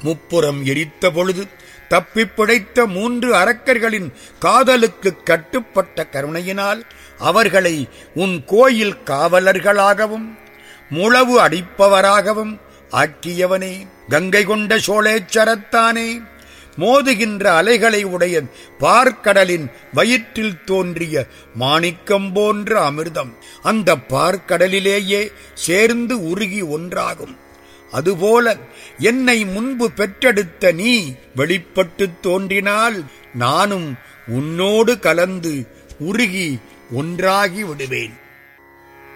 முப்புறம் எரித்த பொழுது தப்பிப் பிழைத்த மூன்று அரக்கர்களின் காதலுக்குக் கட்டுப்பட்ட கருணையினால் அவர்களை உன் கோயில் காவலர்களாகவும் முழவு அடிப்பவராகவும் ஆக்கியவனே கங்கை கொண்ட சோழேச்சரத்தானே மோதுகின்ற அலைகளை உடைய பார்க்கடலின் வயிற்றில் தோன்றிய மாணிக்கம் போன்ற அமிர்தம் அந்த பார்க்கடலிலேயே சேர்ந்து உருகி ஒன்றாகும் அதுபோல என்னை முன்பு பெற்றெடுத்த நீ வெளிப்பட்டுத் தோன்றினால் நானும் உன்னோடு கலந்து உருகி ஒன்றாகி விடுவேன்